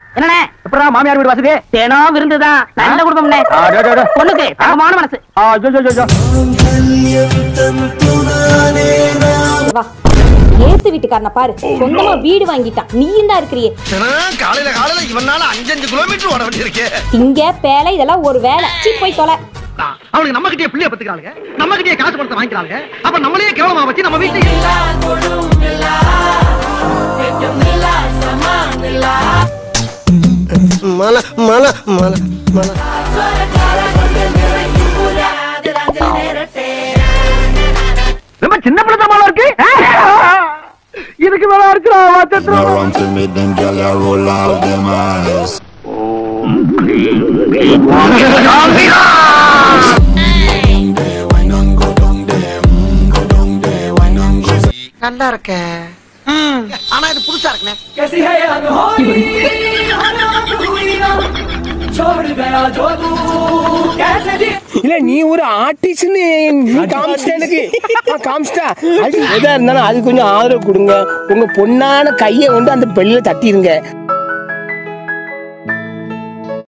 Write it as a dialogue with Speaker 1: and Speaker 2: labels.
Speaker 1: என்னண்ணே
Speaker 2: எப்படா மாமியார் வீடு வசதி
Speaker 1: தேனோ விருந்துதான் நல்ல குடும்பம்ண்ணே
Speaker 2: ஆ, டே, டே, டே.
Speaker 1: பொண்ணுக்கு தங்கமான மனசு
Speaker 2: ஆ, ஜோ, ஜோ, ஜோ, ஜோ.
Speaker 3: வா ஏத்து வீட்டுக்காரனை பாரு சொந்தமா வீடு வாங்கிட்டான் நீயும் தான் இருக்கிறியே
Speaker 4: காலையில காலையில இவனால அஞ்சஞ்சு கிலோமீட்டர் ஓட வேண்டியிருக்கு
Speaker 3: இங்க பேலை இதெல்லாம் ஒரு வேலை சீ போய் தொலை
Speaker 4: அவனுக்கு நம்ம கிட்டே பிள்ளைய பத்துக்கிறாங்க நம்ம கிட்டே காசு பணத்தை வாங்கிக்கிறாங்க அப்ப நம்மளே கேவலமா வச்சு நம்ம வீட்டுல மல மல மல மல
Speaker 2: ரொம்ப சின்ன பிள்ளை தமாலா இருக்கு ஆ, இதுக்கு மேல இருக்கிறா
Speaker 5: Now run to me, them girl, I roll out them eyes.
Speaker 4: நல்லா இருக்க ஆனா இது புதுசா இருக்குனே
Speaker 6: இல்ல நீ ஒரு ஆர்டிஸ்ட்னு நீ காமிச்சிட்ட எனக்கு நான் காமிச்சிட்டா அது எதா இருந்தாலும் அது கொஞ்சம் ஆதரவு கொடுங்க உங்க பொண்ணான கையை வந்து அந்த பெல்லில தட்டிடுங்க